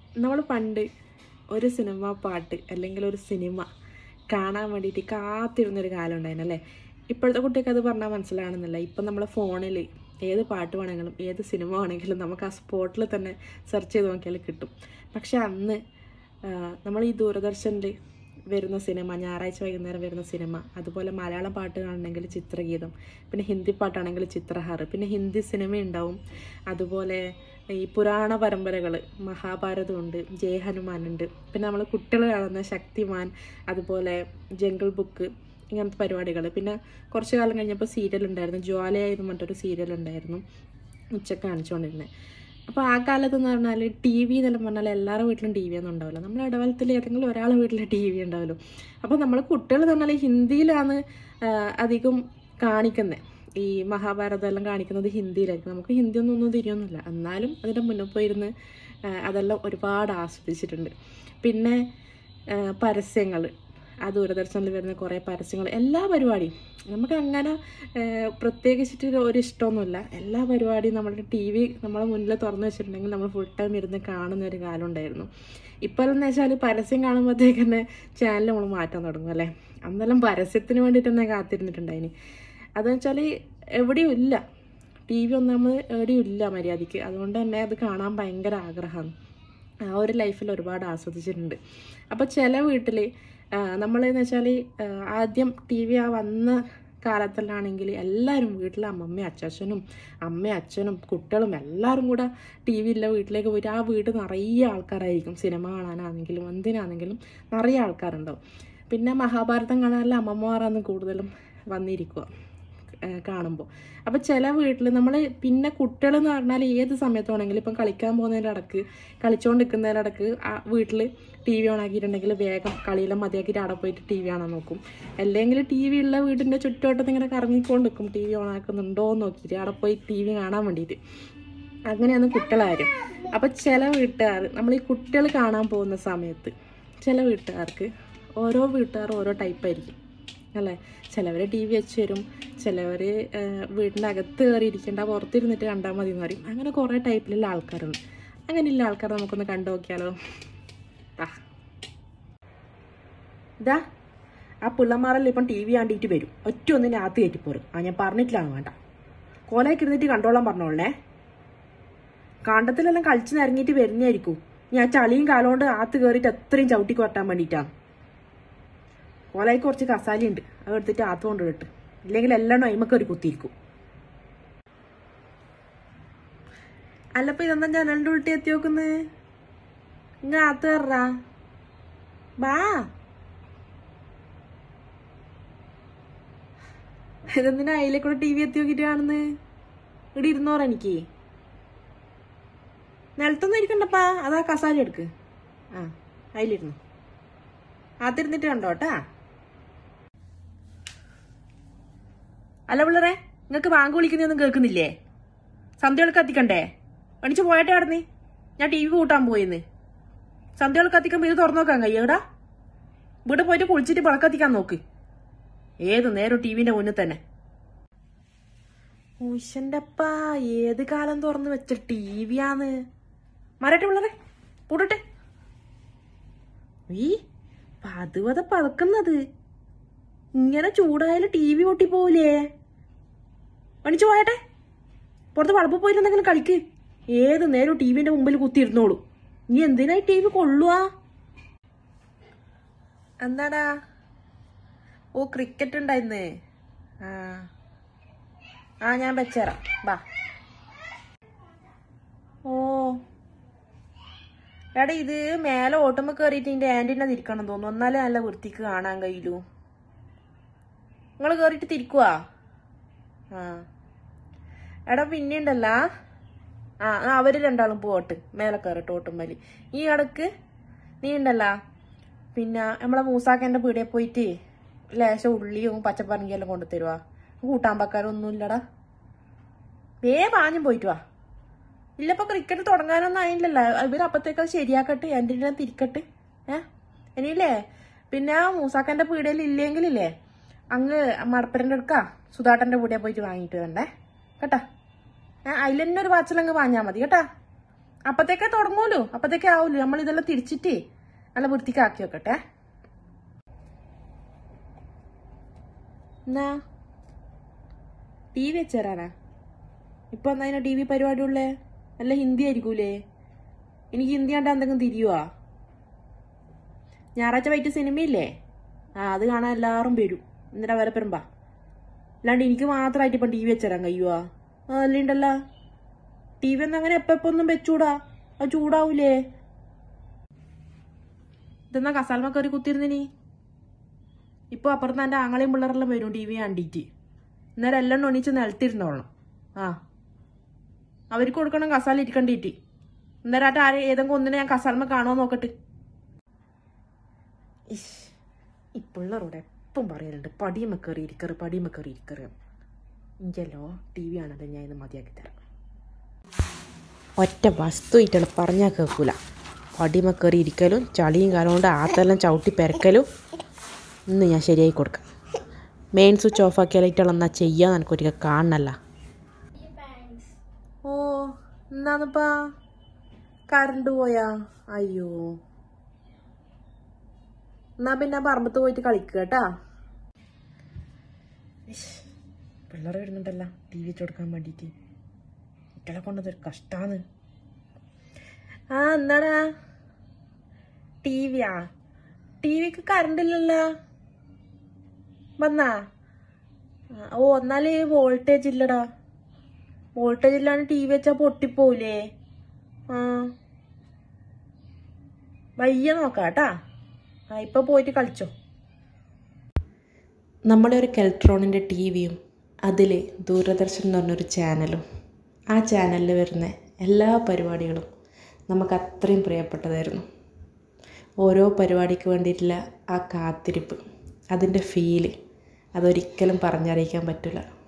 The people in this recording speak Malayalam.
നമ്മൾ പണ്ട് ഒരു സിനിമ പാട്ട് അല്ലെങ്കിൽ ഒരു സിനിമ കാണാൻ വേണ്ടിയിട്ട് കാത്തിരുന്നൊരു കാലം ഉണ്ടായിരുന്നു അല്ലേ ഇപ്പോഴത്തെ കുട്ടികൾക്ക് അത് പറഞ്ഞാൽ മനസ്സിലാണെന്നില്ല ഇപ്പം നമ്മളെ ഫോണിൽ ഏത് പാട്ട് വേണമെങ്കിലും ഏത് സിനിമ വേണമെങ്കിലും നമുക്ക് ആ സ്പോട്ടിൽ തന്നെ സെർച്ച് ചെയ്ത് നോക്കിയാൽ കിട്ടും പക്ഷെ അന്ന് നമ്മൾ ഈ ദൂരദർശനിൽ വരുന്ന സിനിമ ഞായറാഴ്ച വൈകുന്നേരം വരുന്ന സിനിമ അതുപോലെ മലയാളം പാട്ട് കാണണമെങ്കിൽ ചിത്രഗീതം പിന്നെ ഹിന്ദി പാട്ടാണെങ്കിൽ ചിത്രഹാർ പിന്നെ ഹിന്ദി സിനിമ ഉണ്ടാവും അതുപോലെ ഈ പുരാണ പരമ്പരകൾ മഹാഭാരതമുണ്ട് ജയ ഹനുമാനുണ്ട് പിന്നെ നമ്മൾ കുട്ടികൾ കാണുന്ന ശക്തിമാൻ അതുപോലെ ജംഗിൾ ബുക്ക് ഇങ്ങനത്തെ പരിപാടികൾ പിന്നെ കുറച്ച് കാലം കഴിഞ്ഞപ്പോൾ സീരിയൽ ഉണ്ടായിരുന്നു ജ്വാലയായിരുന്നു മറ്റൊരു സീരിയൽ ഉണ്ടായിരുന്നു ഉച്ചക്ക് കാണിച്ചുകൊണ്ടിരുന്നത് അപ്പോൾ ആ കാലത്ത് എന്ന് പറഞ്ഞാൽ ടി വി എന്നെല്ലാം പറഞ്ഞാൽ എല്ലാവരുടെ വീട്ടിലും ടി വി ഒന്നും ഉണ്ടാവില്ല നമ്മൾ ഇടവലത്തിൽ ഏതെങ്കിലും ഒരാളെ വീട്ടിൽ ടി വി ഉണ്ടാവുമല്ലോ അപ്പോൾ നമ്മൾ കുട്ടികൾ എന്ന് പറഞ്ഞാൽ ഹിന്ദിയിലാണ് ആ, അധികം കാണിക്കുന്നത് ഈ മഹാഭാരതം എല്ലാം കാണിക്കുന്നത് ഹിന്ദിയിലായിരിക്കും നമുക്ക് ഹിന്ദി ഒന്നും ഒന്നും തിരിയൊന്നുമില്ല എന്നാലും അതിൻ്റെ മുന്നിൽ പോയിരുന്ന് ആ, അതെല്ലാം ഒരുപാട് ആസ്വദിച്ചിട്ടുണ്ട് പിന്നെ പരസ്യങ്ങൾ ആ ദൂരദർശനിൽ വരുന്ന കുറേ പരസ്യങ്ങൾ എല്ലാ പരിപാടിയും നമുക്ക് അങ്ങനെ ഏഹ്, പ്രത്യേകിച്ചിട്ട് ഒരു ഇഷ്ടമൊന്നുമില്ല എല്ലാ പരിപാടിയും നമ്മുടെ ടി വി നമ്മളെ മുന്നിൽ തുറന്നു വെച്ചിട്ടുണ്ടെങ്കിൽ നമ്മൾ ഫുൾ ടൈം ഇരുന്ന് കാണുന്ന ഒരു കാലം ഉണ്ടായിരുന്നു ഇപ്പോൾ എന്ന് വെച്ചാൽ പരസ്യം കാണുമ്പോഴത്തേക്ക് തന്നെ ചാനൽ നമ്മൾ മാറ്റാൻ തുടങ്ങും അല്ലേ അന്നെല്ലാം പരസ്യത്തിന് വേണ്ടിയിട്ട് തന്നെ കാത്തിരുന്നിട്ടുണ്ടായിന് അതെന്ന് വെച്ചാൽ എവിടെയും ഇല്ല ടി വി ഒന്നും നമ്മൾ എവിടെയും ഇല്ല മര്യാദയ്ക്ക് അതുകൊണ്ട് തന്നെ അത് കാണാൻ ഭയങ്കര ആഗ്രഹമാണ് ആ ഒരു ലൈഫിൽ ഒരുപാട് ആസ്വദിച്ചിട്ടുണ്ട് അപ്പോൾ ചില വീട്ടിൽ നമ്മളെന്ന് വെച്ചാൽ ആദ്യം ടി വി ആ വന്ന കാലത്തിലാണെങ്കിൽ എല്ലാവരും വീട്ടിലെ അമ്മമ്മയും അച്ചാച്ചനും അമ്മയും അച്ഛനും കുട്ടികളും എല്ലാവരും കൂടെ ടി വി ഇല്ല വീട്ടിലേക്ക് പോയിട്ട് ആ വീട് നിറയെ ആൾക്കാരായിരിക്കും സിനിമ കാണാനാണെങ്കിലും എന്തിനാണെങ്കിലും നിറയെ ആൾക്കാരുണ്ടാവും പിന്നെ മഹാഭാരതം കാണാനുള്ള അമ്മമാരാണ് കൂടുതലും വന്നിരിക്കുക കാണുമ്പോൾ അപ്പോൾ ചില വീട്ടിൽ നമ്മൾ പിന്നെ കുട്ടികൾ എന്ന് പറഞ്ഞാൽ ഏത് സമയത്ത് വേണമെങ്കിലും ഇപ്പം കളിക്കാൻ പോകുന്നതിൻ്റെ ഇടക്ക് കളിച്ചുകൊണ്ടിരിക്കുന്നതിൻ്റെ ഇടക്ക് ആ വീട്ടിൽ ടി വി ഓൺ ആക്കിയിട്ടുണ്ടെങ്കിൽ വേഗം കളിയെല്ലാം മതിയാക്കിയിട്ട് അവിടെ പോയിട്ട് ടി വി കാണാൻ നോക്കും അല്ലെങ്കിൽ ടി വി ഉള്ള വീടിൻ്റെ ചുറ്റുവട്ടത്ത് ഇങ്ങനെ കറങ്ങിക്കൊണ്ട് നിൽക്കും ടി വി ഓൺ ആക്കുന്നുണ്ടോ എന്ന് നോക്കിയിട്ട് അവിടെ പോയി ടി വി കാണാൻ വേണ്ടിയിട്ട് അങ്ങനെയാണ് കുട്ടികളാരും അപ്പം ചില വീട്ടുകാർ നമ്മൾ ഈ കുട്ടികൾ കാണാൻ പോകുന്ന സമയത്ത് ചില വീട്ടുകാർക്ക് ഓരോ വീട്ടുകാർ ഓരോ ടൈപ്പായിരിക്കും അല്ലേ ചിലവർ ടി വി വെച്ച് തരും ചിലവർ വീടിൻ്റെ അകത്ത് കയറി ഇരിക്കേണ്ട പുറത്തിരുന്നിട്ട് കണ്ടാൽ മതി എന്ന് പറയും അങ്ങനെ കുറേ ടൈപ്പിലുള്ള ആൾക്കാരുണ്ട് അങ്ങനെയുള്ള ആൾക്കാർ നമുക്കൊന്ന് കണ്ടു നോക്കിയാലോ ആ ഇതാ ആ പിള്ളമാരെല്ലാം ഇപ്പം ടി വി കണ്ടിട്ട് വരും ഒറ്റ ഒന്നിനെ അകത്ത് കയറ്റിപ്പോരും ആ ഞാൻ പറഞ്ഞിട്ടില്ലാണ് വേണ്ട കോലയ്ക്ക് ഇരുന്നിട്ട് കണ്ടോളാൻ പറഞ്ഞോളേ കാണ്ടത്തിലെല്ലാം കളിച്ച് നിരങ്ങിയിട്ട് വരുന്നതായിരിക്കും ഞാൻ ചളിയും കാലം കൊണ്ട് അകത്ത് കയറിയിട്ട് എത്രയും ചവിട്ടി കൊട്ടാൻ വേണ്ടിയിട്ടാണ് കോലായിക്ക് കുറച്ച് കസാലയുണ്ട് അത് എടുത്തിട്ട് ആത്ത് കൊണ്ട് ഇട്ട് ഇല്ലെങ്കിൽ എല്ലാം അയിമക്ക് ഒരു കുത്തിയിരിക്കും അല്ലപ്പോ ഇതെന്താ ജനലിന്റെ ഉൾട്ടി എത്തി നോക്കുന്നത് ഇങ്ങ ആത്ത് കയറാ ബാ ഇതെന്തിനാ അതിലെ കൂടെ ടി വി എത്തി നോക്കിട്ട് കാണുന്നത് ഇവിടെ ഇരുന്നോറ എനിക്ക് നിലത്തൊന്നും ഇരിക്കണ്ടപ്പാ അതാ കസാല എടുക്ക് ആ അതിലിരുന്നു ആത്തിരുന്നിട്ട് കണ്ടോട്ടാ അല്ല പിള്ളേരെ നിങ്ങൾക്ക് ബാങ്ക് വിളിക്കുന്നൊന്നും കേൾക്കുന്നില്ലേ സന്ധ്യകൾ കത്തിക്കണ്ടേ എണിച്ച് പോയട്ടെ ആടന്ന് ഞാൻ ടി വി കൂട്ടാൻ പോയിന്ന് സന്ധ്യകൾ കത്തിക്കുമ്പോ ഇത് തുറന്നു നോക്കാൻ കഴിയടാ ഇവിടെ പോയിട്ട് കുളിച്ചിട്ട് വിളക്കത്തിക്കാൻ നോക്ക് ഏത് നേരം ടിവിന്റെ മുന്നിൽ തന്നെ ഉശന്റപ്പാ ഏത് കാലം തുറന്നു വെച്ച ടി വിയാന്ന് മരട്ടെ പിള്ളേരെ പൂടട്ടെ ഈ പതുവത പതക്കുന്നത് ഇങ്ങനെ ചൂടായാലും ടി വി പൊട്ടിപ്പോവില്ലേ പണിച്ചു പോയട്ടെ പുറത്ത് വളപ്പ് പോയിരുന്നെങ്കിലും കളിക്ക് ഏത് നേരം ടി വിന്റെ മുമ്പിൽ കുത്തിയിരുന്നോളൂ നീ എന്തിനായി ടി വി കൊള്ളുവാ എന്താടാ ഓ ക്രിക്കറ്റ് ഉണ്ടായിരുന്നേ ആ ആ ഞാൻ വെച്ചേരാം ബാ ഓ എടാ ഇത് മേലെ ഓട്ടുമ്പോ കയറിയിട്ട് ഇതിന്റെ ആന്റിനെ തിരിക്കണം തോന്നുന്നു എന്നാലേ നല്ല വൃത്തിക്ക് കാണാൻ കഴിയൂ നിങ്ങൾ കയറിയിട്ട് തിരിക്കുവാ ആ എടാ പിന്നെ ഉണ്ടല്ല ആ ആ, അവര് രണ്ടാളും പോട്ട് മേലെ കയറിട്ട് ഓട്ടുമ്പലി ഈ ഇടക്ക് നീ ഉണ്ടല്ല പിന്നെ നമ്മളെ മൂസാക്കന്റെ പീടിയെ പോയിട്ട് ലേശം ഉള്ളിയും പച്ചപ്പറങ്കിയെല്ലാം കൊണ്ടു തരുവാ കൂട്ടാൻ വെക്കാനൊന്നും ഇല്ലടാ വേ പാഞ്ഞും പോയിട്ട് വാ ഇല്ലപ്പോ ക്രിക്കറ്റ് തുടങ്ങാനൊന്നും ആയില്ലല്ലോ ഇവർ അപ്പത്തേക്ക് അത് ശരിയാക്കട്ടെ എൻ്റെ ഞാൻ തിരിക്കട്ടെ ഏ ഇനിയില്ലേ പിന്നെ ആ മൂസാക്കന്റെ പീടികയിൽ ഇല്ലെങ്കിലില്ലേ അങ്ങ് മടപ്പരൻ്റെ അടുക്കാ സുധാട്ടന്റെ പീടിയെ പോയിട്ട് വാങ്ങിയിട്ട് വേണ്ടേ കേട്ടാ ഏ അതിൽ തന്നെ ഒരു പാച്ചിലങ്ങ് വാങ്ങിയാൽ മതി കേട്ടാ അപ്പത്തേക്കേ തുടങ്ങൂലോ അപ്പത്തേക്കേ ആവൂലോ നമ്മൾ ഇതെല്ലാം തിരിച്ചിട്ട് നല്ല വൃത്തിക്ക് ആക്കി വെക്കട്ടെ എന്നാ ടി വി വെച്ചേരാനാ ഇപ്പൊ എന്നാ അതിനാ ടി വി പരിപാടി ഉള്ളേ അല്ല ഹിന്ദി ആയിരിക്കൂലേ എനിക്ക് ഹിന്ദി കണ്ടാ എന്തെങ്കിലും തിരിയുവാ ഞായറാഴ്ച വൈകിട്ട് സിനിമയില്ലേ ആ അത് കാണാൻ എല്ലാവരും വരും എന്നിട്ടാ വരെ പെരുമ്പാ അല്ലാണ്ട് എനിക്ക് മാത്രമായിട്ട് ഇപ്പം ടി വി വെച്ചേരാൻ കഴിയുവാ ആ അല്ലുണ്ടല്ലോ ടി വി ഒന്നും അങ്ങനെ എപ്പോ ഒന്നും വെച്ചൂടാ അത് ചൂടാവൂലേ ഇതെന്നാ കസാൽമ കയറി കുത്തിരുന്നിനി ഇപ്പൊ അപ്പുറത്ത് എൻ്റെ ആങ്ങളെയും പിള്ളേരെല്ലാം വരും ടി വി കണ്ടിട്ട് അന്നേരം എല്ലാം എണീച്ച് നിലത്തിരുന്നോളണം ആ അവർക്ക് കൊടുക്കണം കസാല ഇരിക്കണ്ടിട്ട് അന്നേരം ആയിട്ട് ആരെ ഏതെങ്കിലും ഒന്നിനെ ഞാൻ കസാൽമ കാണുമോ നോക്കട്ടെ ഇഷ് ഈ പിള്ളേരോട് എപ്പം പറയലുണ്ട് പടിയമ്മ കയറി ഇരിക്കറ് പടിയമ്മ കയറി ഇരിക്കറ് ഇഞ്ചല്ലോ ടി വി ആണല്ലോ ഞാൻ ഇത് മതിയാക്കി തരാം ഒറ്റ വസ്തു ഇട്ടാണ് പറഞ്ഞാൽ കേൾക്കൂല പടിമ കയറി ഇരിക്കലും ചളിയും കാലം കൊണ്ട് ആത്തെല്ലാം ചവിട്ടി പെരക്കലും ഇന്ന് ഞാൻ ശരിയായി കൊടുക്കാം മെയിൻ സ്വിച്ച് ഓഫ് ആക്കിയാലിട്ടുള്ള എന്നാ ചെയ്യാൻ എനിക്കൊരിക്കൽ കാണണല്ല ഓ എന്നാന്നിപ്പാ കറണ്ട് പോയാ അയ്യോ എന്നാ പിന്നെ പറമ്പത്ത് പോയിട്ട് കളിക്കുക കേട്ടാ പിള്ളേർ വരുന്നുണ്ടല്ല ടി വി വെച്ച് കൊടുക്കാൻ വേണ്ടിയിട്ട് കുട്ടികളെ കൊണ്ടതൊരു കഷ്ടാന്ന് ആ എന്താടാ ടി വിയാ ടി വിക്ക് കറണ്ട് ഇല്ലല്ലോ വന്നാ ആ, ഓ എന്നാല് വോൾട്ടേജ് ഇല്ലടാ വോൾട്ടേജ് ഇല്ലാണ്ട് ടി വി വെച്ചാ പൊട്ടിപ്പോവില്ലേ ആ വയ്യ നോക്കാട്ടാ ആ ഇപ്പൊ പോയിട്ട് കളിച്ചോ നമ്മുടെ ഒരു കെൽട്രോണിൻ്റെ ടി വിയും അതിൽ ദൂരദർശൻ എന്ന് പറഞ്ഞൊരു ചാനലും ആ ചാനലിൽ വരുന്ന എല്ലാ പരിപാടികളും നമുക്ക് അത്രയും പ്രിയപ്പെട്ടതായിരുന്നു ഓരോ പരിപാടിക്ക് വേണ്ടിയിട്ടുള്ള ആ കാത്തിരിപ്പ് അതിൻ്റെ ഫീല് അതൊരിക്കലും പറഞ്ഞറിയിക്കാൻ പറ്റില്ല